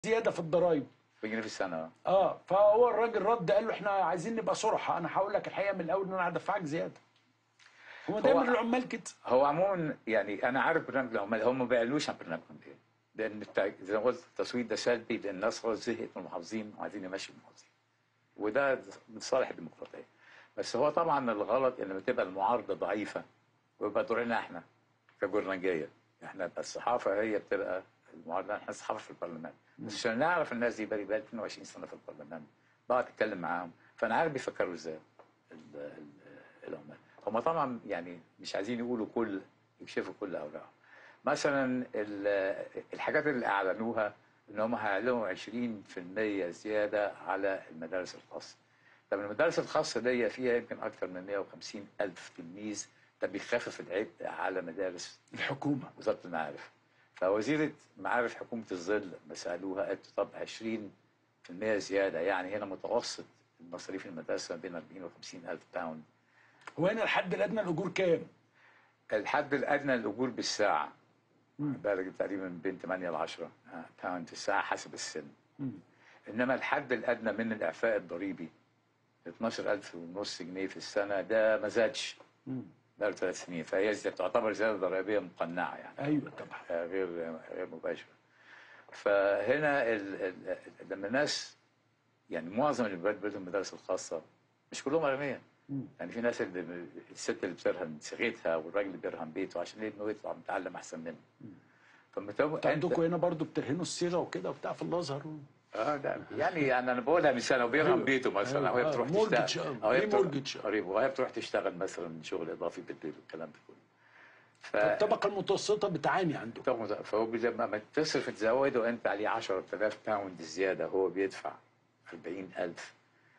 زياده في الضرايب بجنيه في السنه اه اه فهو الراجل رد قال له احنا عايزين نبقى صرحة انا هقول لك الحقيقه من الاول ان انا هدفعك زياده هو دايما العمال كده هو عموما يعني انا عارف برنامج العمال هم ما بيعلوش عن برنامجهم ايه لان التع- زي ما قلت التصويت ده سلبي لان الناس خلاص زهقت من المحافظين وعايزين يمشوا المحافظين وده من صالح الديمقراطيه بس هو طبعا الغلط ان لما تبقى المعارضه ضعيفه ويبقى دورنا احنا كجورنالجيه احنا الصحافه هي بتبقى المعارضه احنا الصحافه في البرلمان بس عشان نعرف الناس دي بقى لي 22 سنه في البرلمان بقعد اتكلم معاهم فانا عارف بيفكروا ازاي ال- ال- العمال هم طبعا يعني مش عايزين يقولوا كل يكشفوا كل اوراقهم مثلا ال- الحاجات اللي اعلنوها ان هم هيعلنوا 20% زياده على المدارس الخاصه طب المدارس الخاصه دي فيها يمكن اكثر من 150 الف تلميذ ده بيخفف العبء على مدارس الحكومه وزاره المعارف فوزيره معارف حكومه الظل ما سالوها قالت طب 20% زياده يعني هنا متوسط المصاريف المدرسه بين 40 و 50 الف باوند هو هنا الحد الادنى الاجور كام؟ الحد الادنى للاجور بالساعه بالغ تقريبا من بين 8 ل 10 باوند في الساعه حسب السن مم. انما الحد الادنى من الاعفاء الضريبي 12000 ونص جنيه في السنه ده ما زادش مم. بقاله ثلاث سنين فهي زي- تعتبر زياده ضريبيه مقنعه يعني ايوه طبعا آه، غير غير مباشره فهنا ال... ال... لما الناس يعني معظم اللي بيبدأوا المدارس الخاصه مش كلهم اغنياء مم. يعني في ناس اللي الست اللي بترهن صيغتها والراجل اللي بيرهن بيته عشان انه يطلع متعلم احسن منه فما تبقى انتوا عندكم هنا برضو بترهنوا الصيغه وكده وبتاع في الازهر و... اه لا يعني يعني انا بقولها مثال وبيرهن أيوة. بيته مثلا أيوة. او هي آه، بتروح mortgage، تشتغل آه. او هي ليه بتروح mortgage؟ قريب وهي بتروح تشتغل مثلا شغل اضافي بالليل والكلام ده كله ف الطبقه المتوسطه بتعاني عندكم طبعاً فهو بي- لما تصرف تزوده انت عليه 10000 باوند زياده هو بيدفع 40000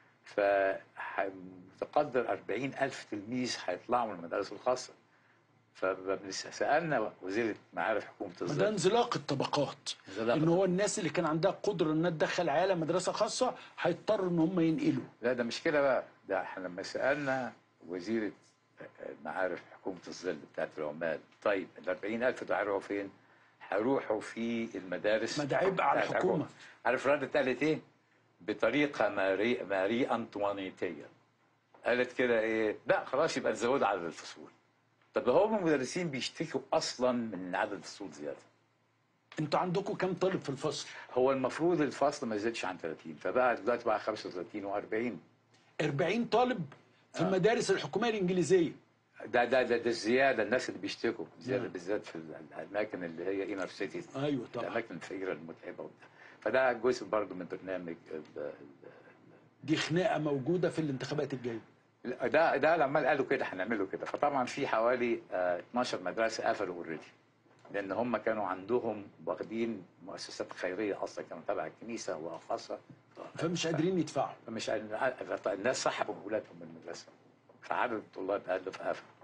فمتقدر 40000 تلميذ هيطلعوا من المدارس الخاصه فسالنا وزيره معارف حكومه ما ده الظل انزلاق الطبقات انزلاق ان هو الناس اللي كان عندها قدره انها تدخل عيالها مدرسه خاصه هيضطروا ان هم ينقلوا لا ده مش كده بقى ده احنا لما سالنا وزيره معارف حكومه الظل بتاعت العمال طيب ال 40000 دول هيروحوا فين؟ هيروحوا في المدارس ما ده عبء على بتاعت الحكومة. عارف ردت قالت ايه؟ بطريقه ماري ماري انطوانيتيه قالت كده ايه؟ لا خلاص يبقى نزود عدد الفصول طب هم المدرسين بيشتكوا اصلا من عدد الفصول زياده انتوا عندكم كام طالب في الفصل؟ هو المفروض الفصل ما يزيدش عن 30 فبقى دلوقتي بقى 35 و40 40 طالب في المدارس الحكوميه الانجليزيه ده ده ده, ده الزياده الناس اللي بيشتكوا زياده نعم. بالذات في ال- الاماكن اللي هي انر سيتيز ايوه طبعا الاماكن الفقيره المتعبه وبتاع فده جزء برضه من برنامج ال- دي خناقه موجوده في الانتخابات الجايه ال- ده ده لما قالوا كده هنعمله كده فطبعا في حوالي آه، 12 مدرسه قفلوا اوريدي لان هم كانوا عندهم واخدين مؤسسات خيريه اصلا كانوا تبع الكنيسه وخاصه فمش قادرين يدفعوا فمش الناس سحبوا اولادهم من المدرسه فعدد الطلاب قل فقفلوا